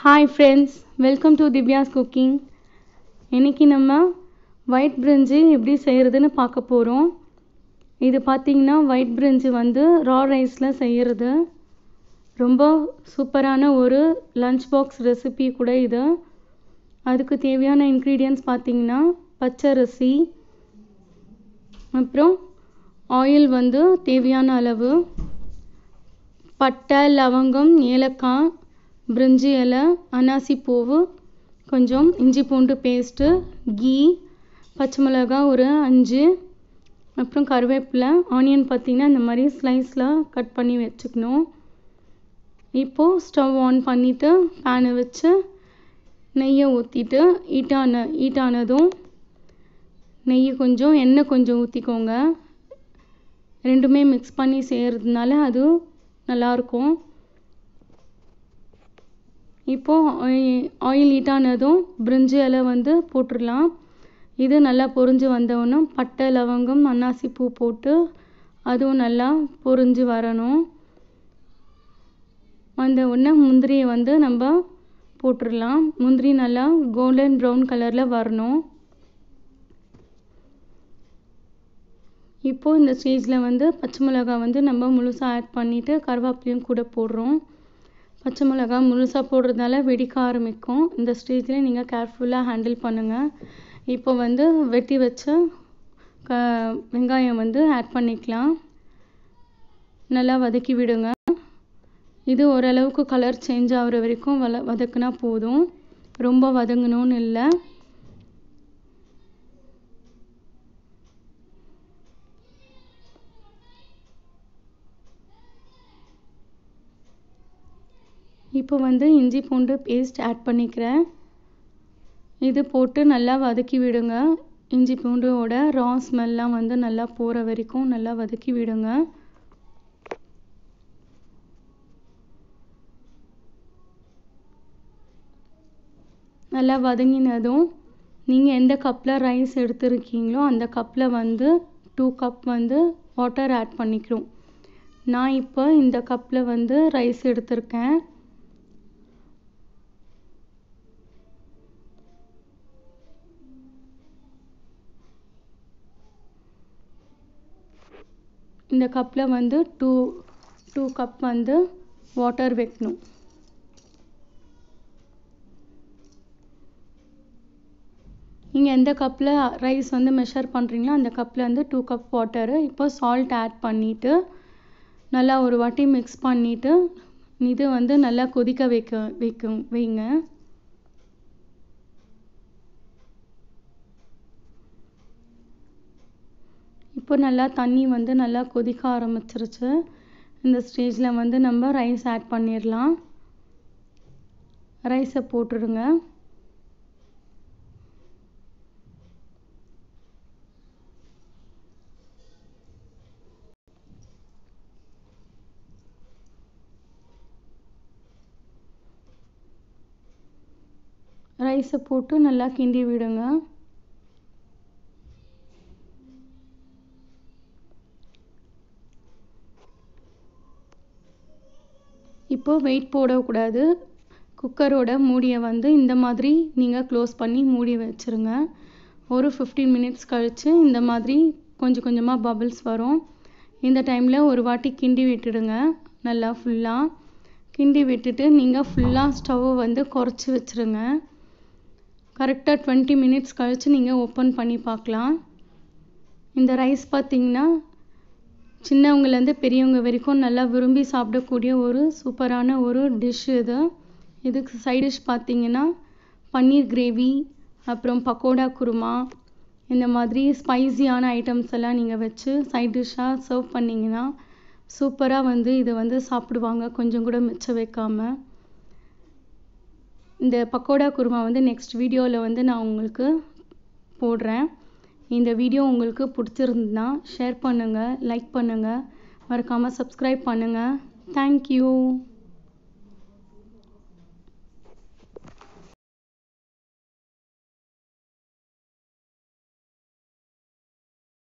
hi friends welcome to Divya's cooking இன்றைக்கி நம்ம white பிரிஞ்சி எப்படி செய்கிறதுன்னு பார்க்க போகிறோம் இது பார்த்திங்கன்னா ஒயிட் பிரிஞ்சி வந்து ரா ரைஸில் செய்கிறது ரொம்ப சூப்பரான ஒரு லஞ்ச் பாக்ஸ் ரெசிபி கூட இது அதுக்கு தேவையான இன்க்ரீடியன்ட்ஸ் பார்த்திங்கன்னா பச்சரிசி அப்புறம் ஆயில் வந்து தேவையான அளவு பட்டை லவங்கம் ஏலக்காய் பிரிஞ்சி இலை அன்னாசி பூவு கொஞ்சம் இஞ்சி பூண்டு பேஸ்ட்டு கீ பச்சை மிளகா ஒரு அஞ்சு அப்புறம் கருவேப்பிலை ஆனியன் பார்த்திங்கன்னா இந்த மாதிரி ஸ்லைஸில் கட் பண்ணி வச்சுக்கணும் இப்போது ஸ்டவ் ஆன் பண்ணிவிட்டு பேனை வச்சு நெய்யை ஊற்றிட்டு ஹீட்டான ஹீட்டானதும் நெய் கொஞ்சம் எண்ணெய் கொஞ்சம் ஊற்றிக்கோங்க ரெண்டுமே மிக்ஸ் பண்ணி செய்கிறதுனால அது நல்லாயிருக்கும் இப்போது ஆயில் ஹீட்டானதும் பிரிஞ்சி இலை வந்து போட்டுடலாம் இது நல்லா பொரிஞ்சு வந்தவுடனே பட்டை லவங்கம் அன்னாசி பூ போட்டு அதுவும் நல்லா பொரிஞ்சு வரணும் வந்த உடனே முந்திரியை வந்து நம்ம போட்டுடலாம் முந்திரி நல்லா கோல்டன் ப்ரௌன் கலரில் வரணும் இப்போது இந்த ஸ்டேஜில் வந்து பச்சை மிளகாய் வந்து நம்ம முழுசாக ஆட் பண்ணிவிட்டு கருவேப்பிலையும் கூட போடுறோம் பச்சை மிளகா முழுசாக போடுறதுனால வெடிக்க ஆரம்பிக்கும் இந்த ஸ்டேஜில் நீங்கள் கேர்ஃபுல்லாக ஹேண்டில் பண்ணுங்கள் இப்போ வந்து வெட்டி வச்ச க வெங்காயம் வந்து ஆட் பண்ணிக்கலாம் நல்லா வதக்கி விடுங்க இது ஓரளவுக்கு கலர் சேஞ்ச் ஆகிற வரைக்கும் வல வதக்குனா போதும் ரொம்ப வதங்கணும்னு இல்லை இப்போ வந்து இஞ்சி பூண்டு பேஸ்ட் ஆட் பண்ணிக்கிறேன் இது போட்டு நல்லா வதக்கி விடுங்க இஞ்சி பூண்டோட ரா ஸ்மெல்லாம் வந்து நல்லா போகிற வரைக்கும் நல்லா வதக்கி விடுங்க நல்லா வதங்கினதும் நீங்கள் எந்த கப்பில் ரைஸ் எடுத்துருக்கீங்களோ அந்த கப்பில் வந்து டூ கப் வந்து வாட்டர் ஆட் பண்ணிக்கிறோம் நான் இப்போ இந்த கப்பில் வந்து ரைஸ் எடுத்திருக்கேன் இந்த கப்பில் வந்து டூ டூ கப் வந்து வாட்டர் வைக்கணும் நீங்கள் எந்த கப்பில் ரைஸ் வந்து மெஷர் பண்ணுறீங்களோ அந்த கப்பில் வந்து டூ கப் வாட்டரு இப்போ சால்ட் ஆட் பண்ணிவிட்டு நல்லா ஒரு வாட்டி மிக்ஸ் பண்ணிவிட்டு இது வந்து நல்லா கொதிக்க வைக்க வைக்கும் வைங்க இப்போ நல்லா தண்ணி வந்து நல்லா கொதிக்க ஆரம்பிச்சிருச்சு இந்த ஸ்டேஜில் வந்து நம்ம ரைஸ் ஆட் பண்ணிடலாம் ரைஸை போட்டுடுங்க ரைஸை போட்டு நல்லா கிண்டி விடுங்க இப்போது வெயிட் போடக்கூடாது குக்கரோட மூடியை வந்து இந்த மாதிரி நீங்கள் க்ளோஸ் பண்ணி மூடி வச்சுருங்க ஒரு ஃபிஃப்டீன் மினிட்ஸ் கழித்து இந்த மாதிரி கொஞ்சம் கொஞ்சமாக பபிள்ஸ் வரும் இந்த டைமில் ஒரு வாட்டி கிண்டி விட்டுடுங்க நல்லா ஃபுல்லாக கிண்டி விட்டுட்டு நீங்கள் ஃபுல்லாக ஸ்டவ்வை வந்து குறைச்சி வச்சுருங்க கரெக்டாக டுவெண்ட்டி மினிட்ஸ் கழித்து நீங்கள் ஓப்பன் பண்ணி பார்க்கலாம் இந்த ரைஸ் பார்த்திங்கன்னா சின்னவங்கலேருந்து பெரியவங்க வரைக்கும் நல்லா விரும்பி சாப்பிடக்கூடிய ஒரு சூப்பரான ஒரு டிஷ் இது இதுக்கு சைட் டிஷ் பார்த்திங்கன்னா பன்னீர் கிரேவி அப்புறம் பக்கோடா குருமா இந்த மாதிரி ஸ்பைசியான ஐட்டம்ஸ் எல்லாம் நீங்கள் வச்சு சைட் டிஷ்ஷாக சர்வ் பண்ணிங்கன்னா சூப்பராக வந்து இதை வந்து சாப்பிடுவாங்க கொஞ்சம் கூட மிச்சம் வைக்காமல் இந்த பக்கோடா குருமா வந்து நெக்ஸ்ட் வீடியோவில் வந்து நான் உங்களுக்கு போடுறேன் இந்த வீடியோ உங்களுக்கு பிடிச்சிருந்ததுன்னா ஷேர் பண்ணுங்கள் லைக் பண்ணுங்கள் மறக்காமல் சப்ஸ்கிரைப் பண்ணுங்கள் தேங்க்யூ